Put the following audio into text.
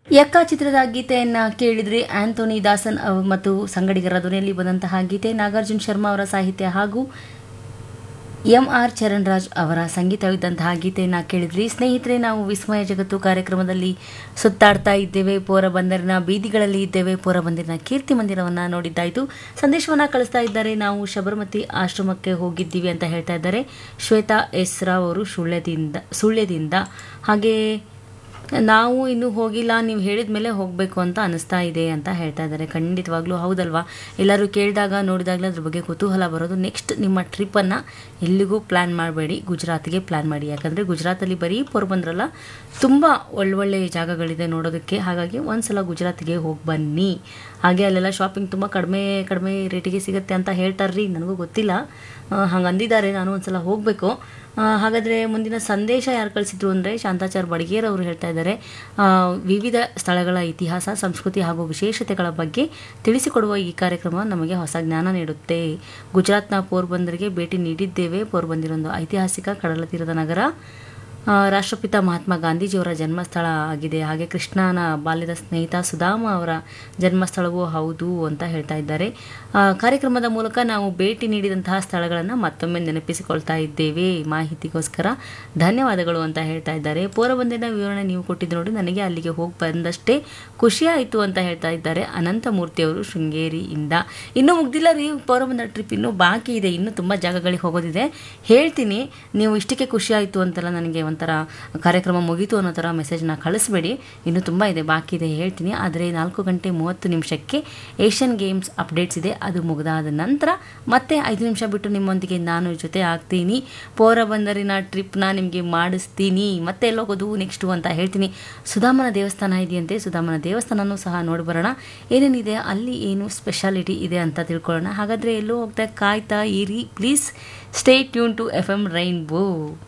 ಯಕ್ಕ ಚಿತ್ರದ ಗೀತೆಯನ್ನ ಕೇಳಿದ್ರಿ ಆಂಥೋನಿ ದಾಸನ್ ಅವ್- ಮತ್ತು ಸಂಗಡಿಗರ ಧ್ವನಿಯಲ್ಲಿ ಬಂದಂತಹ ಗೀತೆ ನಾಗಾರ್ಜುನ್ ಶರ್ಮಾ ಅವರ ಸಾಹಿತ್ಯ ಹಾಗೂ ಎಂ ಆರ್ ಚರಣ್ ರಾಜ್ ಅವರ ಸಂಗೀತವಿದ್ದಂತಹ ಗೀತೆಯನ್ನು ಕೇಳಿದ್ರಿ ಸ್ನೇಹಿತರೆ ನಾವು ವಿಸ್ಮಯ ಜಗತ್ತು ಕಾರ್ಯಕ್ರಮದಲ್ಲಿ ಸುತ್ತಾಡ್ತಾ ಇದ್ದೇವೆ ಪೋರಬಂದರಿನ ಬೀದಿಗಳಲ್ಲಿ ಇದ್ದೇವೆ ಪೋರಬಂದರಿನ ಕೀರ್ತಿ ಮಂದಿರವನ್ನು ನೋಡಿದ್ದಾಯಿತು ಸಂದೇಶವನ್ನು ಕಳಿಸ್ತಾ ಇದ್ದಾರೆ ನಾವು ಶಬರಮತಿ ಆಶ್ರಮಕ್ಕೆ ಹೋಗಿದ್ದೀವಿ ಅಂತ ಹೇಳ್ತಾ ಇದ್ದಾರೆ ಶ್ವೇತಾ ಎಸ್ ರಾವ್ ಅವರು ಸುಳ್ಯದಿಂದ ಸುಳ್ಯದಿಂದ ಹಾಗೆ ನಾವು ಇನ್ನೂ ಹೋಗಿಲ್ಲ ನೀವು ಹೇಳಿದ ಮೇಲೆ ಹೋಗಬೇಕು ಅಂತ ಅನಿಸ್ತಾ ಇದೆ ಅಂತ ಹೇಳ್ತಾ ಇದ್ದಾರೆ ಖಂಡಿತವಾಗ್ಲೂ ಹೌದಲ್ವಾ ಎಲ್ಲರೂ ಕೇಳಿದಾಗ ನೋಡಿದಾಗಲೇ ಅದ್ರ ಬಗ್ಗೆ ಕುತೂಹಲ ಬರೋದು ನೆಕ್ಸ್ಟ್ ನಿಮ್ಮ ಟ್ರಿಪ್ಪನ್ನು ಎಲ್ಲಿಗೂ ಪ್ಲ್ಯಾನ್ ಮಾಡಬೇಡಿ ಗುಜರಾತ್ಗೆ ಪ್ಲ್ಯಾನ್ ಮಾಡಿ ಯಾಕಂದರೆ ಗುಜರಾತಲ್ಲಿ ಬರೀ ಪೋರ್ಬಂದ್ರಲ್ಲ ತುಂಬ ಒಳ್ಳೊಳ್ಳೆ ಜಾಗಗಳಿದೆ ನೋಡೋದಕ್ಕೆ ಹಾಗಾಗಿ ಒಂದ್ಸಲ ಗುಜರಾತ್ಗೆ ಹೋಗಿ ಬನ್ನಿ ಹಾಗೆ ಅಲ್ಲೆಲ್ಲ ಶಾಪಿಂಗ್ ತುಂಬ ಕಡಿಮೆ ಕಡಿಮೆ ರೇಟಿಗೆ ಸಿಗುತ್ತೆ ಅಂತ ಹೇಳ್ತಾರ್ರಿ ನನಗೂ ಗೊತ್ತಿಲ್ಲ ಹಂಗೆ ಅಂದಿದ್ದಾರೆ ನಾನು ಒಂದ್ಸಲ ಹೋಗಬೇಕು ಹಾಗಾದರೆ ಮುಂದಿನ ಸಂದೇಶ ಯಾರು ಕಳಿಸಿದ್ರು ಅಂದರೆ ಶಾಂತಾಚಾರ್ ಬಡಗೇರ್ ಅವರು ಹೇಳ್ತಾ ಇದ್ದಾರೆ ಆ, ವಿವಿಧ ಸ್ಥಳಗಳ ಇತಿಹಾಸ ಸಂಸ್ಕೃತಿ ಹಾಗೂ ವಿಶೇಷತೆಗಳ ಬಗ್ಗೆ ತಿಳಿಸಿಕೊಡುವ ಈ ಕಾರ್ಯಕ್ರಮ ನಮಗೆ ಹೊಸ ಜ್ಞಾನ ನೀಡುತ್ತೆ ಗುಜರಾತ್ನ ಪೋರ್ಬಂದರಿಗೆ ಭೇಟಿ ನೀಡಿದ್ದೇವೆ ಪೋರ್ಬಂದಿರೊಂದು ಐತಿಹಾಸಿಕ ಕಡಲ ತೀರದ ನಗರ ಆ, ರಾಷ್ಟ್ರಪಿತ ಮಹಾತ್ಮ ಗಾಂಧೀಜಿಯವರ ಜನ್ಮಸ್ಥಳ ಆಗಿದೆ ಹಾಗೆ ಕೃಷ್ಣನ ಬಾಲ್ಯದ ಸ್ನೇಹಿತ ಸುಧಾಮ ಅವರ ಜನ್ಮಸ್ಥಳವೂ ಹೌದು ಅಂತ ಹೇಳ್ತಾ ಇದ್ದಾರೆ ಆ, ಕಾರ್ಯಕ್ರಮದ ಮೂಲಕ ನಾವು ಭೇಟಿ ನೀಡಿದಂತಹ ಸ್ಥಳಗಳನ್ನು ಮತ್ತೊಮ್ಮೆ ನೆನಪಿಸಿಕೊಳ್ತಾ ಇದ್ದೇವೆ ಮಾಹಿತಿಗೋಸ್ಕರ ಧನ್ಯವಾದಗಳು ಅಂತ ಹೇಳ್ತಾ ಇದ್ದಾರೆ ಪೋರಬಂದಿನ ವಿವರಣೆ ನೀವು ಕೊಟ್ಟಿದ್ದು ನೋಡಿ ನನಗೆ ಅಲ್ಲಿಗೆ ಹೋಗಿ ಬಂದಷ್ಟೇ ಖುಷಿ ಆಯಿತು ಅಂತ ಹೇಳ್ತಾ ಇದ್ದಾರೆ ಅನಂತಮೂರ್ತಿ ಅವರು ಶೃಂಗೇರಿಯಿಂದ ಇನ್ನೂ ಮುಗ್ದಿಲ್ಲ ರೀ ಪೋರಬಂದರ್ ಟ್ರಿಪ್ ಇನ್ನೂ ಬಾಕಿ ಇದೆ ಇನ್ನೂ ತುಂಬ ಜಾಗಗಳಿಗೆ ಹೋಗೋದಿದೆ ಹೇಳ್ತೀನಿ ನೀವು ಇಷ್ಟಕ್ಕೆ ಖುಷಿ ಆಯಿತು ಅಂತೆಲ್ಲ ನನಗೆ ಒಂಥರ ಕಾರ್ಯಕ್ರಮ ಮುಗೀತು ಅನ್ನೋ ಥರ ಮೆಸೇಜ್ನ ಕಳಿಸ್ಬೇಡಿ ಇನ್ನೂ ತುಂಬ ಇದೆ ಬಾಕಿ ಇದೆ ಹೇಳ್ತೀನಿ ಆದರೆ ನಾಲ್ಕು ಗಂಟೆ ಮೂವತ್ತು ನಿಮಿಷಕ್ಕೆ ಏಷ್ಯನ್ ಗೇಮ್ಸ್ ಅಪ್ಡೇಟ್ಸ್ ಇದೆ ಅದು ಮುಗಿದಾದ ನಂತರ ಮತ್ತೆ ಐದು ನಿಮಿಷ ಬಿಟ್ಟು ನಿಮ್ಮೊಂದಿಗೆ ನಾನು ಜೊತೆ ಆಗ್ತೀನಿ ಪೋರಬಂದರಿನ ಟ್ರಿಪ್ನ ನಿಮಗೆ ಮಾಡಿಸ್ತೀನಿ ಮತ್ತೆ ಎಲ್ಲೋಗೋದು ನೆಕ್ಸ್ಟು ಅಂತ ಹೇಳ್ತೀನಿ ಸುಧಾಮನ ದೇವಸ್ಥಾನ ಇದೆಯಂತೆ ಸುಧಾಮನ ದೇವಸ್ಥಾನನೂ ಸಹ ನೋಡಿ ಬರೋಣ ಏನೇನಿದೆ ಅಲ್ಲಿ ಏನು ಸ್ಪೆಷಾಲಿಟಿ ಇದೆ ಅಂತ ತಿಳ್ಕೊಳ್ಳೋಣ ಹಾಗಾದರೆ ಎಲ್ಲೋ ಹೋಗ್ತಾ ಕಾಯ್ತಾ ಇರಿ please stay tune to F M rainbow